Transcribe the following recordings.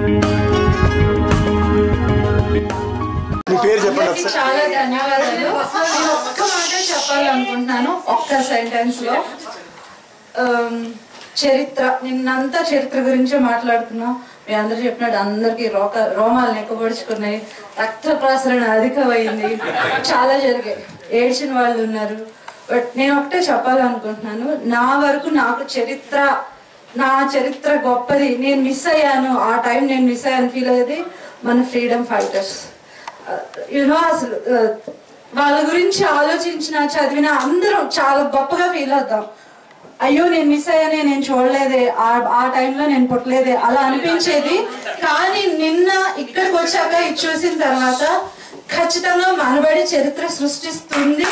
మీ పేరు చెప్పండి అందరికీ ఒకసారి చాలా ధన్యవాదాలు నేను ఒక్క మాట చెప్పాలనుకుంటున్నాను ఒక్క సెంటెన్స్ లో ఆమ్, చరిత్ర నిన్నంతా చరిత్ర గురించే మాట్లాడుతున్నాం మీ అందరు చెప్పినట్టు అందరికి రోక రోమాలు నెక్కబడుచుకున్నాయి రక్త ప్రసరణ అధికమైంది చాలా జరిగాయి ఏడ్చిన వాళ్ళు ఉన్నారు బట్ నేను ఒకటే చెప్పాలనుకుంటున్నాను నా వరకు నాకు చరిత్ర నా చరిత్ర గొప్పది నేను మిస్ అయ్యాను ఆ టైం నేను మిస్ అయ్యాను ఫీల్ అయ్యేది మన ఫ్రీడమ్ ఫైటర్స్ యూనో అసలు ఆ, వాళ్ళ గురించి ఆలోచించిన చదివిన అందరం చాలా గొప్పగా ఫీల్ అవుతాం అయ్యో నేను మిస్ అయ్యానే నేను చూడలేదే ఆ ఆ టైంలో నేను పుట్టలేదే అలా అనిపించేది కానీ నిన్న ఇక్కడికి వచ్చాక ఇది చూసిన తర్వాత ఖచ్చితంగా మనబడి చరిత్ర సృష్టిస్తుంది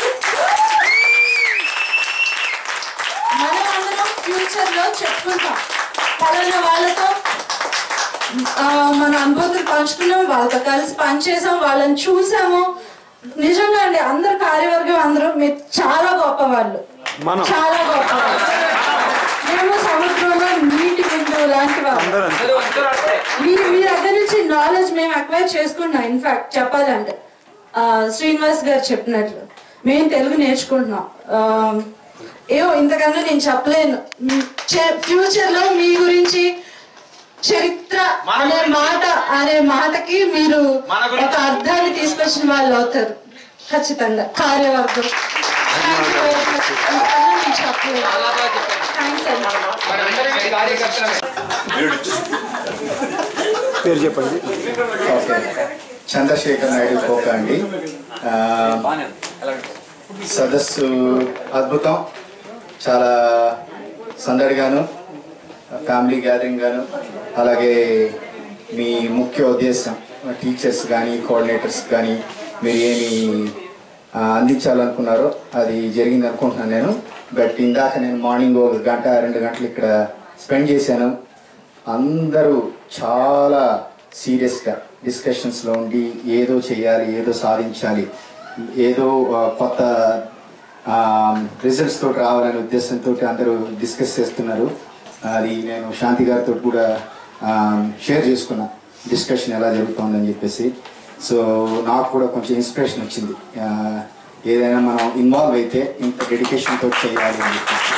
మనం అందరం ఫ్యూచర్ లో చెప్పుకుంటాం పలానా వాళ్ళతో ఆ, మన అనుభూతులు పంచుకున్నాం వాళ్ళతో కలిసి పనిచేసాం వాళ్ళని చూసాము నిజంగా అండి అందరు కార్యవర్గం అందరూ మీరు చాలా గొప్ప వాళ్ళు మనం. చాలా గొప్ప వాళ్ళు మేము సముద్రంలో నీటి బిందువు లాంటి వాళ్ళు అందరూ అంతే. మీ మీ దగ్గర నుంచి నాలెడ్జ్ మేము అక్వైర్ చేసుకుంటున్నాం ఇన్ఫాక్ట్ చెప్పాలంటే ఆ, శ్రీనివాస్ గారు చెప్పినట్లు మేము తెలుగు నేర్చుకుంటున్నాం ఆ, ఏమో ఇంతకన్నా నేను చెప్పలేను ఫ్యూచర్ లో మీ గురించి చరిత్ర అనే మాట అనే మాటకి మీరు ఒక అర్థాన్ని తీసుకొచ్చిన వాళ్ళు అవుతారు ఖచ్చితంగా కార్యవర్గం Thank you very much. ఇంతకన్నా నేను చెప్పలేను థ్యాంక్స్ అండి పేరు చెప్పండి ఓకే చంద్రశేఖర్ నాయుడు కోక అండి ఆ, సదస్సు అద్భుతం చాలా సందడిగాను ఫ్యామిలీ గ్యాదరింగ్ గాను అలాగే మీ ముఖ్య ఉద్దేశం టీచర్స్ కానీ కోఆర్డినేటర్స్ కానీ మీరు ఏమి ఆ, అందించాలనుకున్నారో అది జరిగింది అనుకుంటున్నాను నేను బట్ ఇందాక నేను మార్నింగ్ ఒక గంట రెండు గంటలు ఇక్కడ స్పెండ్ చేశాను అందరూ చాలా సీరియస్గా డిస్కషన్స్లో ఉండి ఏదో చేయాలి ఏదో సాధించాలి ఏదో ఆ, కొత్త రిజల్ట్స్ తోటి రావాలనే ఉద్దేశంతో అందరూ డిస్కస్ చేస్తున్నారు అది నేను శాంతి గారితో కూడా షేర్ చేసుకున్నా డిస్కషన్ ఎలా జరుగుతుందని చెప్పేసి సో నాకు కూడా కొంచెం ఇన్స్పిరేషన్ వచ్చింది ఆ, ఏదైనా మనం ఇన్వాల్వ్ అయితే ఇంత డెడికేషన్ తోటి చేయాలి అని చెప్పేసి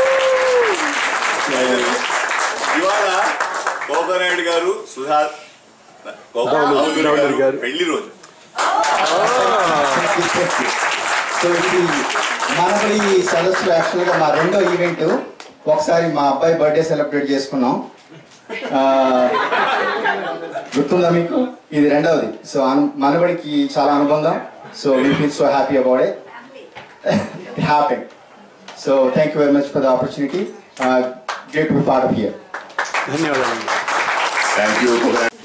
ఇవాళ కోకనాయుడు గారు సుధా గౌరవ్ గారు గారు. పెళ్లి రోజు సో ఇది మనకి ఈ సదస్సు యాక్చువల్గా మా రెండో ఈవెంట్ ఒకసారి మా అబ్బాయి బర్త్డే సెలబ్రేట్ చేసుకున్నాం ఆ, గుర్తుందా మీకు ఇది రెండవది సో అను- మనబడికి చాలా అనుబంధం so we feel so happy about it happy so thank you very much for the opportunity great to part of here ధన్యవాదాలు థ్యాంక్ యూ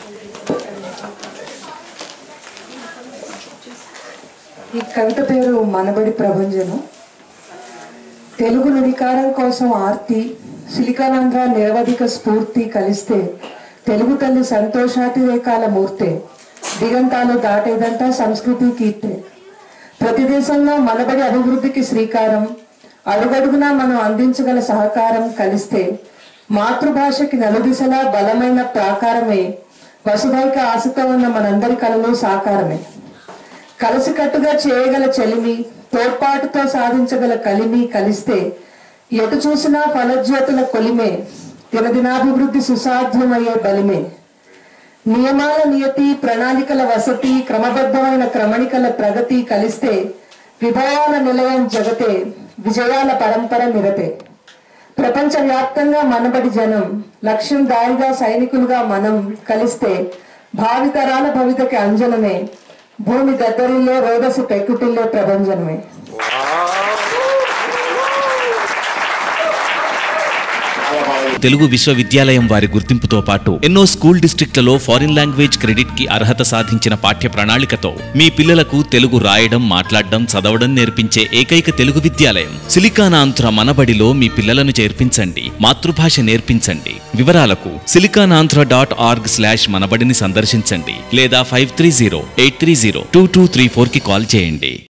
ఈ కవిత పేరు మనబడి ప్రభంజనం తెలుగు నుడికారం కోసం ఆర్తి సిలికానాంధ్ర నిరవధిక స్ఫూర్తి కలిస్తే తెలుగు తల్లి సంతోషాతిరేకాల మూర్తే దిగంతాలు దాటేదంతా సంస్కృతి కీర్తే ప్రతి దేశంలో మనబడి అభివృద్ధికి శ్రీకారం అడుగడుగునా మనం అందించగల సహకారం కలిస్తే మాతృభాషకి నలుదిశలా బలమైన ప్రాకారమే వసుధైక ఆశతో ఉన్న మనందరి కలలో సాకారమే కలిసికట్టుగా చేయగల చెలిమి తోడ్పాటుతో సాధించగల కలిమి కలిస్తే ఎటు చూసినా ఫలజ్యోతుల కొలిమే దినదినాభివృద్ధి సుసాధ్యమయ్యే బలిమే నియమాల నియతి ప్రణాళికల వసతి క్రమబద్ధమైన క్రమణికల ప్రగతి కలిస్తే విభవాల నిలయం జగతే విజయాల పరంపర నిరతే ప్రపంచ వ్యాప్తంగా మనబడి జనం లక్ష్యం దారిగా సైనికులుగా మనం కలిస్తే భావితరాల భవితకి అంజనమే భూమి దద్దరిల్లే రోదసి పెక్కుటిల్లే ప్రభంజనమే తెలుగు విశ్వవిద్యాలయం వారి గుర్తింపుతో పాటు ఎన్నో స్కూల్ డిస్ట్రిక్ట్లలో ఫారిన్ లాంగ్వేజ్ క్రెడిట్ కి అర్హత సాధించిన పాఠ్య ప్రణాళికతో మీ పిల్లలకు తెలుగు రాయడం మాట్లాడడం చదవడం నేర్పించే ఏకైక తెలుగు విద్యాలయం సిలికానాంధ్ర మనబడిలో మీ పిల్లలను చేర్పించండి మాతృభాష నేర్పించండి వివరాలకు సిలికానాంధ్ర డాట్ ఆర్గ్ స్లాష్ మనబడిని సందర్శించండి లేదా five three zero eight three zero two two three four కి కాల్ చేయండి